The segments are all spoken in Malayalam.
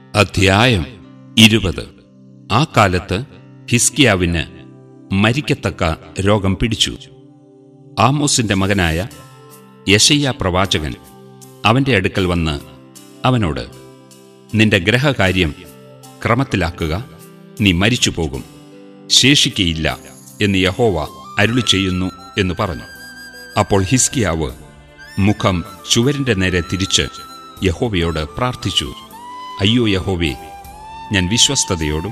അധ്യായം ഇരുപത് ആ കാലത്ത് ഹിസ്കിയാവിന് മരിക്കത്തക്ക രോഗം പിടിച്ചു ആമോസിന്റെ മകനായ യശയ്യ പ്രവാചകൻ അവന്റെ അടുക്കൽ വന്ന് അവനോട് നിന്റെ ഗ്രഹകാര്യം ക്രമത്തിലാക്കുക നീ മരിച്ചു പോകും ശേഷിക്കയില്ല എന്ന് യഹോവ അരുളി ചെയ്യുന്നു എന്ന് പറഞ്ഞു അപ്പോൾ ഹിസ്കിയാവ് മുഖം ചുവരിന്റെ നേരെ തിരിച്ച് യഹോവയോട് പ്രാർത്ഥിച്ചു അയ്യോ യഹോവേ ഞാൻ വിശ്വസ്തയോടും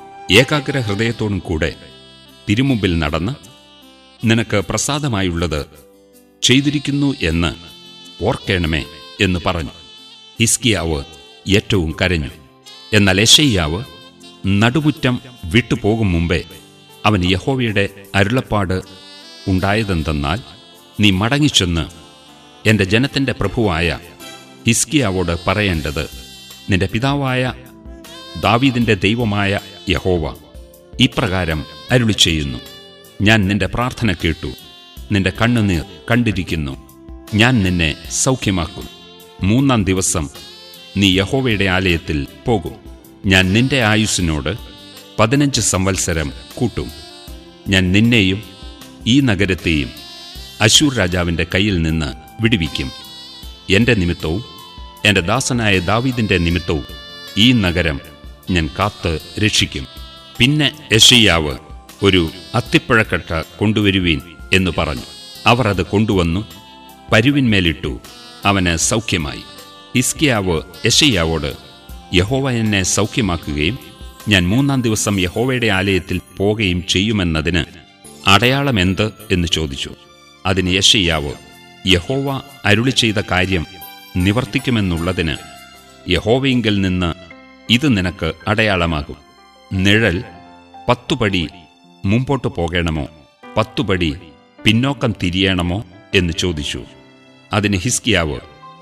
ഏകാഗ്ര ഹൃദയത്തോടും കൂടെ തിരുമുമ്പിൽ നടന്ന് നിനക്ക് പ്രസാദമായുള്ളത് ചെയ്തിരിക്കുന്നു എന്ന് ഓർക്കേണമേ എന്ന് പറഞ്ഞു ഹിസ്കിയാവ് ഏറ്റവും കരഞ്ഞു എന്നാൽ എഷയ്യാവ് നടുമുറ്റം വിട്ടുപോകും മുമ്പേ അവൻ യഹോവയുടെ അരുളപ്പാട് ഉണ്ടായതെന്തെന്നാൽ നീ മടങ്ങിച്ചെന്ന് എന്റെ ജനത്തിന്റെ പ്രഭുവായ ഹിസ്കിയാവോട് പറയേണ്ടത് നിന്റെ പിതാവായ ദാവീദിന്റെ ദൈവമായ യഹോവ ഇപ്രകാരം അരുളി ചെയ്യുന്നു ഞാൻ നിന്റെ പ്രാർത്ഥന കേട്ടു നിന്റെ കണ്ണുനീർ കണ്ടിരിക്കുന്നു ഞാൻ നിന്നെ സൗഖ്യമാക്കും മൂന്നാം ദിവസം നീ യഹോവയുടെ ആലയത്തിൽ പോകും ഞാൻ നിന്റെ ആയുസ്സിനോട് പതിനഞ്ച് സംവത്സരം കൂട്ടും ഞാൻ നിന്നെയും ഈ നഗരത്തെയും അശൂർ രാജാവിന്റെ കയ്യിൽ നിന്ന് വിടുവിക്കും എന്റെ നിമിത്തവും എന്റെ ദാസനായ ദാവീദിന്റെ നിമിത്തവും ഈ നഗരം ഞാൻ കാത്ത് രക്ഷിക്കും പിന്നെ യഷയ്യാവ് ഒരു അത്തിപ്പഴക്കട്ട കൊണ്ടുവരുവീൻ എന്ന് പറഞ്ഞു അവർ അത് കൊണ്ടുവന്നു പരുവിന്മേലിട്ടു അവന് സൗഖ്യമായി ഹിസ്കിയാവ് യഷയ്യാവോട് യഹോവ എന്നെ സൗഖ്യമാക്കുകയും ഞാൻ മൂന്നാം ദിവസം യഹോവയുടെ ആലയത്തിൽ പോകുകയും ചെയ്യുമെന്നതിന് അടയാളമെന്ത് എന്ന് ചോദിച്ചു അതിന് യഷയ്യാവ് യഹോവ അരുളി ചെയ്ത കാര്യം നിവർത്തിക്കുമെന്നുള്ളതിന് യഹോവയിങ്കൽ നിന്ന് ഇത് നിനക്ക് അടയാളമാകും നിഴൽ പത്തുപടി മുമ്പോട്ട് പോകണമോ പത്തുപടി പിന്നോക്കം തിരിയണമോ എന്ന് ചോദിച്ചു അതിന് ഹിസ്കിയാവ്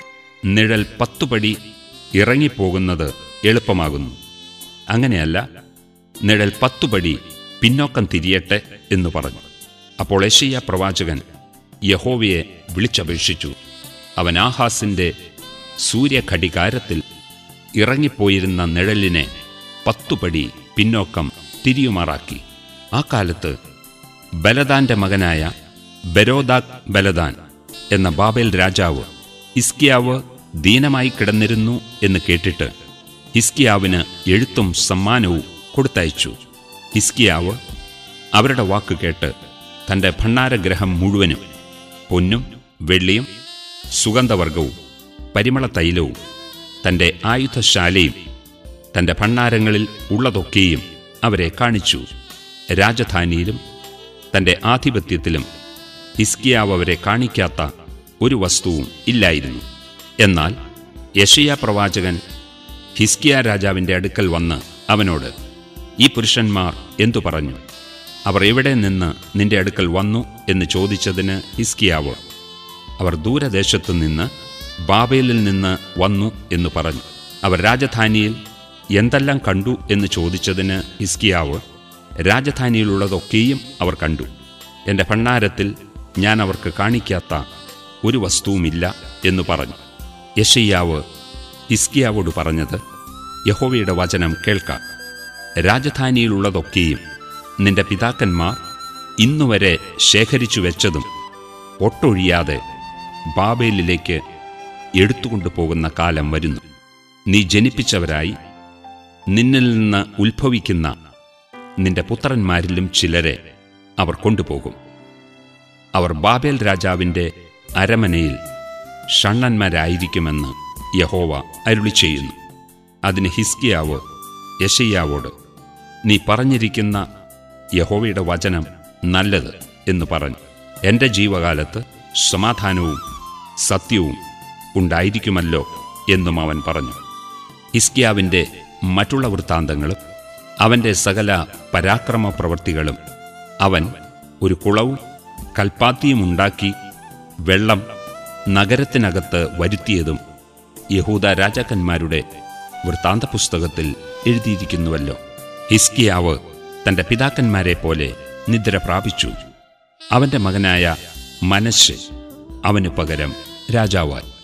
നിഴൽ പത്തുപടി ഇറങ്ങിപ്പോകുന്നത് എളുപ്പമാകുന്നു അങ്ങനെയല്ല നിഴൽ പത്തുപടി പിന്നോക്കം തിരിയട്ടെ എന്ന് പറഞ്ഞു അപ്പോൾ യശയ്യ പ്രവാചകൻ യഹോവയെ വിളിച്ചപേക്ഷിച്ചു അവൻ ആഹാസിന്റെ സൂര്യഘടികാരത്തിൽ ഇറങ്ങിപ്പോയിരുന്ന നിഴലിനെ പത്തുപടി പിന്നോക്കം തിരിയുമാറാക്കി ആ കാലത്ത് ബലദാന്റെ മകനായ ബരോദാക് ബലദാൻ എന്ന ബാബേൽ രാജാവ് ഹിസ്കിയാവ് ദീനമായി കിടന്നിരുന്നു എന്ന് കേട്ടിട്ട് ഹിസ്കിയാവിന് എഴുത്തും സമ്മാനവും കൊടുത്തയച്ചു ഹിസ്കിയാവ് അവരുടെ വാക്ക് കേട്ട് തന്റെ ഭണ്ഡാരഗ്രഹം മുഴുവനും പൊന്നും വെള്ളിയും സുഗന്ധവർഗവും പരിമള തൈലവും തന്റെ ആയുധശാലയും തന്റെ ഭണ്ഡാരങ്ങളിൽ ഉള്ളതൊക്കെയും അവരെ കാണിച്ചു രാജധാനിയിലും തന്റെ ആധിപത്യത്തിലും ഹിസ്കിയാവ് അവരെ കാണിക്കാത്ത ഒരു വസ്തുവും ഇല്ലായിരുന്നു എന്നാൽ യഷയ പ്രവാചകൻ ഹിസ്കിയ രാജാവിന്റെ അടുക്കൽ വന്ന് അവനോട് ഈ പുരുഷന്മാർ എന്തു പറഞ്ഞു അവർ എവിടെ നിന്ന് നിന്റെ അടുക്കൽ വന്നു എന്ന് ചോദിച്ചതിന് ഹിസ്കിയാവ് അവർ ദൂരദേശത്തു നിന്ന് ബാബേലിൽ നിന്ന് വന്നു എന്ന് പറഞ്ഞു അവർ രാജധാനിയിൽ എന്തെല്ലാം കണ്ടു എന്ന് ചോദിച്ചതിന് ഹിസ്കിയാവ് രാജധാനിയിലുള്ളതൊക്കെയും അവർ കണ്ടു എൻ്റെ ഭണ്ണാരത്തിൽ ഞാൻ അവർക്ക് കാണിക്കാത്ത ഒരു വസ്തുവുമില്ല എന്ന് പറഞ്ഞു യഷയ്യാവ് ഹിസ്കിയാവോട് പറഞ്ഞത് യഹോവയുടെ വചനം കേൾക്കാം രാജധാനിയിലുള്ളതൊക്കെയും നിന്റെ പിതാക്കന്മാർ ഇന്നുവരെ ശേഖരിച്ചു വെച്ചതും ഒട്ടൊഴിയാതെ ബാബേലിലേക്ക് എടുത്തുകൊണ്ടു പോകുന്ന കാലം വരുന്നു നീ ജനിപ്പിച്ചവരായി നിന്നിൽ നിന്ന് ഉത്ഭവിക്കുന്ന നിന്റെ പുത്രന്മാരിലും ചിലരെ അവർ കൊണ്ടുപോകും അവർ ബാബേൽ രാജാവിന്റെ അരമനയിൽ ഷണ്ണന്മാരായിരിക്കുമെന്ന് യഹോവ അരുളി ചെയ്യുന്നു അതിന് ഹിസ്കിയാവ് യശയ്യാവോട് നീ പറഞ്ഞിരിക്കുന്ന യഹോവയുടെ വചനം നല്ലത് എന്ന് പറഞ്ഞു എൻ്റെ ജീവകാലത്ത് സമാധാനവും സത്യവും ഉണ്ടായിരിക്കുമല്ലോ എന്നും അവൻ പറഞ്ഞു ഹിസ്കിയാവിൻ്റെ മറ്റുള്ള വൃത്താന്തങ്ങളും അവൻ്റെ സകല പരാക്രമ പ്രവൃത്തികളും അവൻ ഒരു കുളവും കൽപ്പാത്തിയും ഉണ്ടാക്കി വെള്ളം നഗരത്തിനകത്ത് വരുത്തിയതും യഹൂദ രാജാക്കന്മാരുടെ വൃത്താന്ത പുസ്തകത്തിൽ എഴുതിയിരിക്കുന്നുവല്ലോ ഹിസ്കിയാവ് തന്റെ പിതാക്കന്മാരെ പോലെ നിദ്ര പ്രാപിച്ചു അവന്റെ മകനായ മനശ്ശെ അവനു പകരം രാജാവായി